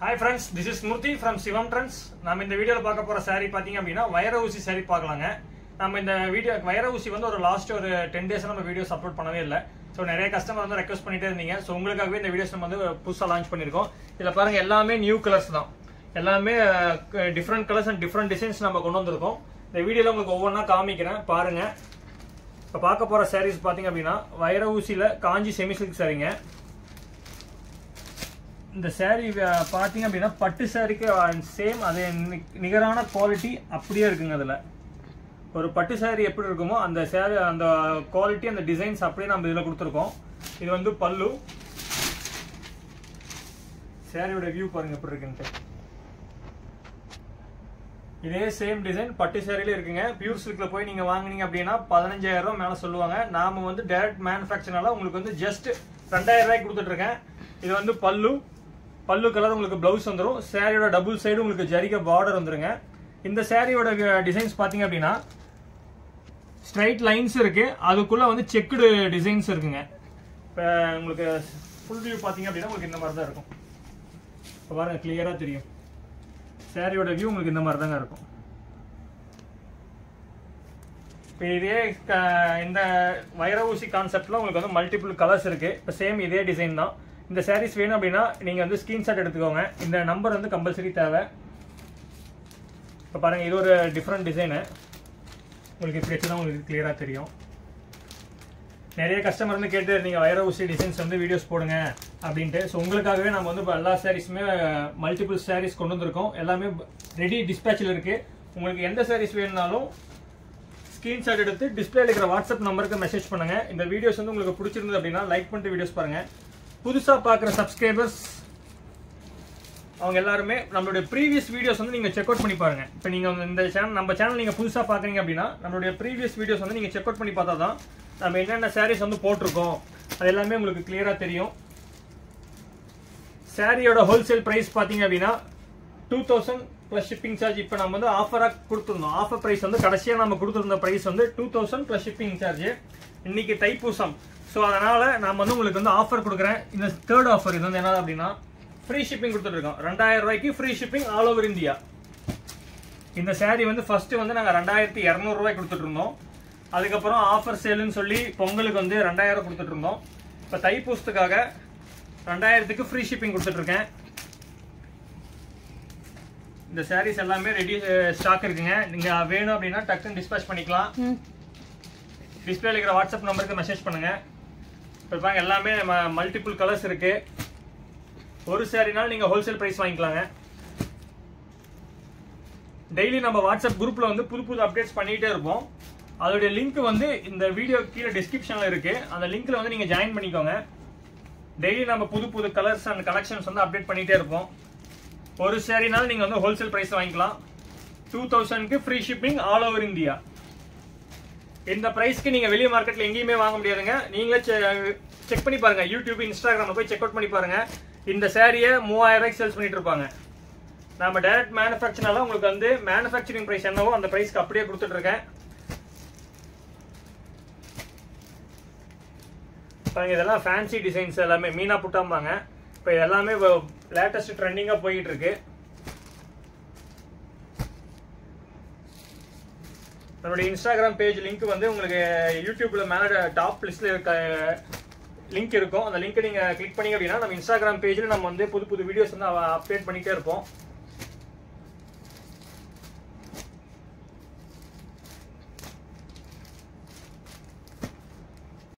hi friends this is Murthy from Sivam trends நம்ம இந்த வீடியோவில் பார்க்க போகிற saree பார்த்தீங்க அப்படின்னா வைர ஊசி saree பார்க்கலாங்க நம்ம இந்த வீடியோ வைர ஊசி வந்து ஒரு லாஸ்ட் ஒரு டென் டேஸ் நம்ம வீடியோஸ் அப்லோட் பண்ணவே இல்லை ஸோ நிறைய கஸ்டமர் வந்து ரெக்வஸ்ட் பண்ணிட்டே இருந்தீங்க ஸோ உங்களுக்காகவே இந்த வீடியோஸ் நம்ம வந்து புதுசாக லான்ச் பண்ணியிருக்கோம் இதில் பாருங்க எல்லாமே நியூ கலர்ஸ் தான் எல்லாமே different colours and different designs நம்ம கொண்டு வந்திருக்கோம் இந்த வீடியோவில் உங்களுக்கு ஒவ்வொன்றா காமிக்கிறேன் பாருங்க இப்போ பார்க்க போகிற sarees பார்த்தீங்க அப்படின்னா வைர ஊசியில் காஞ்சி செமி சில்க் சாரீங்க இந்த saree அஹ், பார்த்தீங்க அப்படின்னா பட்டு சாரிக்கு சேம் அது நி- நிகரான குவாலிட்டி அப்படியே இருக்குங்க அதில் ஒரு பட்டு saree எப்படி இருக்குமோ அந்த saree அந்த குவாலிட்டி அந்த டிசைன்ஸ் அப்படியே நம்ம இதில் கொடுத்துருக்கோம் இது வந்து பல்லு சாரியோட வியூ பாருங்க எப்படி இருக்குன்ட்டு இதே சேம் டிசைன் பட்டு சேரில இருக்குங்க பியூர் சில்க்ல போய் நீங்க வாங்குனீங்க அப்படின்னா பதினஞ்சாயிரம் ரூபாய் மேல சொல்லுவாங்க நாம வந்து டைரக்ட் மேனுஃபேக்சர்னால உங்களுக்கு வந்து ஜஸ்ட் ரெண்டாயிரம் ரூபாய்க்கு கொடுத்துட்டு இருக்கேன் இது வந்து பல்லு பல்லு கலர் உங்களுக்கு பிளவுஸ் வந்துடும் சாரியோட டபுள் சைடு உங்களுக்கு ஜரிக பார்டர் வந்துருங்க இந்த சாரியோட டிசைன்ஸ் பாத்தீங்க அப்படின்னா ஸ்ட்ரைட் லைன்ஸ் இருக்கு அதுக்குள்ள வந்து செக்குடு டிசைன்ஸ் இருக்குங்க இப்போ உங்களுக்கு ஃபுல் வியூ பாத்தீங்க அப்படின்னா உங்களுக்கு இந்த மாதிரி தான் இருக்கும் இப்போ பாருங்க கிளியரா தெரியும் சாரியோட வியூ உங்களுக்கு இந்த மாதிரி தாங்க இருக்கும் இப்போ இதே க- இந்த வைர ஊசி கான்செப்ட்ல உங்களுக்கு வந்து மல்டிபிள் கலர்ஸ் இருக்கு இப்போ சேம் இதே டிசைன் தான் இந்த சாரீஸ் வேணும் அப்படின்னா நீங்க வந்து ஸ்கிரீன்ஷாட் எடுத்துக்கோங்க இந்த நம்பர் வந்து கம்பல்சரி தேவை இப்போ பாருங்க இது ஒரு டிஃப்ரெண்ட் டிசைனு உங்களுக்கு இப்படி வச்சுதான் உங்களுக்கு கிளியராக தெரியும் நிறைய கஸ்டமர் வந்து கேட்டு நீங்க வைர ஊசி டிசைன்ஸ் வந்து வீடியோஸ் போடுங்க அப்படின்ட்டு ஸோ உங்களுக்காகவே நம்ம வந்து இப்போ எல்லா சாரீஸுமே மல்டிபிள் சாரீஸ் கொண்டு வந்திருக்கோம் எல்லாமே ரெடி டிஸ்பேச்சில் இருக்கு உங்களுக்கு எந்த சாரீஸ் வேணும்னாலும் ஸ்கிரீன்ஷாட் எடுத்து டிஸ்பிளேல இருக்கிற வாட்ஸ்அப் நம்பருக்கு மெசேஜ் பண்ணுங்க இந்த வீடியோஸ் வந்து உங்களுக்கு பிடிச்சிருந்தது அப்படின்னா லைக் பண்ணிட்டு வீடியோஸ் பாருங்க புதுசா பார்க்குற சப்ஸ்கிரைபர்ஸ் அவங்க எல்லாருமே நம்மளுடைய ப்ரீவியஸ் வீடியோஸ் வந்து நீங்க செக் அவுட் பண்ணி பாருங்க இப்போ நீங்க வந்து இந்த சேனல் நம்ம சேனல் நீங்க புதுசா பாக்குறீங்க அப்படின்னா நம்மளுடைய ப்ரீவியஸ் வீடியோஸ் வந்து நீங்க செக் அவுட் பண்ணி பார்த்தா தான் நம்ம என்னென்ன சாரீஸ் வந்து போட்டிருக்கோம் அது எல்லாமே உங்களுக்கு கிளியரா தெரியும் சாரியோட ஹோல்சேல் பிரைஸ் பாத்தீங்க அப்படின்னா two thousand plus shipping charge இப்போ நம்ம வந்து ஆஃபராக கொடுத்துருந்தோம் ஆஃபர் ப்ரைஸ் வந்து கடைசியாக நம்ம கொடுத்துருந்த ப்ரைஸ் வந்து two thousand plus shipping charge இன்னைக்கு தைப்பூசம் ஸோ அதனால நான் வந்து உங்களுக்கு வந்து ஆஃபர் கொடுக்குறேன் இந்த தேர்ட் ஆஃபர் இது வந்து என்ன அப்படின்னா ஃப்ரீ ஷிப்பிங் கொடுத்துட்ருக்கோம் ரெண்டாயிரம் ரூபாய்க்கு free shipping all over India இந்த saree வந்து ஃபர்ஸ்ட் வந்து நாங்கள் ரெண்டாயிரத்தி இரநூறுவாய்க்கு கொடுத்துட்டு இருந்தோம் அதுக்கப்புறம் ஆஃபர் சேலுன்னு சொல்லி பொங்கலுக்கு வந்து ரெண்டாயிரம் கொடுத்துட்டு இருந்தோம் இப்போ தைப்பூசத்துக்காக ரெண்டாயிரத்துக்கு ஃப்ரீ ஷிப்பிங் கொடுத்துட்டு இருக்கேன் இந்த sarees எல்லாமே ரெடி ஸ்டாக் இருக்குங்க நீங்க வேணும் அப்படின்னா டக்குன்னு டிஸ்பேச் பண்ணிக்கலாம் டிஸ்பிளேல இருக்கிற வாட்ஸ்அப் நம்பருக்கு மெசேஜ் பண்ணுங்க இப்போ பாருங்க எல்லாமே மல்டிபிள் கலர்ஸ் இருக்கு ஒரு சாரினாலும் நீங்க ஹோல்சேல் பிரைஸ் வாங்கிக்கலாங்க டெய்லி நம்ம வாட்ஸ்அப் குரூப்ல வந்து புது புது அப்டேட்ஸ் பண்ணிட்டே இருப்போம் அதோடைய லிங்க் வந்து இந்த வீடியோ கீழே டிஸ்கிரிப்ஷன்ல இருக்கு அந்த லிங்க்ல வந்து நீங்க ஜாயின் பண்ணிக்கோங்க டெய்லி நம்ம புது புது கலர்ஸ் அண்ட் கலெக்ஷன்ஸ் வந்து அப்டேட் பண்ணிட்டே இருப்போம் ஒரு சாரினாலும் நீங்க வந்து ஹோல்சேல் பிரைஸ் வாங்கிக்கலாம் டூ தௌசண்ட்க்கு free shipping all over India இந்த பிரைஸ்க்கு நீங்க வெளிய மார்க்கெட்ல எங்கேயுமே வாங்க முடியாதுங்க நீங்களே செக் பண்ணி பாருங்க யூடியூப் இன்ஸ்டாகிராம்ல போய் செக் அவுட் பண்ணி பாருங்க இந்த சாரியை மூவாயிரம் ரூபாய்க்கு சேல்ஸ் பண்ணிட்டு இருப்பாங்க நம்ம டைரக்ட் மேனுஃபேக்சர்னால உங்களுக்கு வந்து மேனுஃபேக்சரிங் பிரைஸ் என்னவோ அந்த பிரைஸ்க்கு அப்படியே கொடுத்துட்டு இருக்கேன் பாருங்க இதெல்லாம் ஃபேன்சி டிசைன்ஸ் எல்லாமே மீனா புட்டாம்பாங்க இப்போ இது எல்லாமே லேட்டஸ்ட் ட்ரெண்டிங்காக போயிட்டு இருக்கு நம்மளுடைய இன்ஸ்டாகிராம் பேஜ் லிங்க் வந்து உங்களுக்கு யூடியூப்ல மேலே டாப் லிஸ்ட்ல இருக்க லிங்க் இருக்கும் அந்த லிங்க் நீங்க கிளிக் பண்ணீங்க அப்படின்னா நம்ம இன்ஸ்டாகிராம் பேஜ்ல நம்ம வந்து புது புது வீடியோஸ் வந்து அப்டேட் பண்ணிட்டே இருப்போம்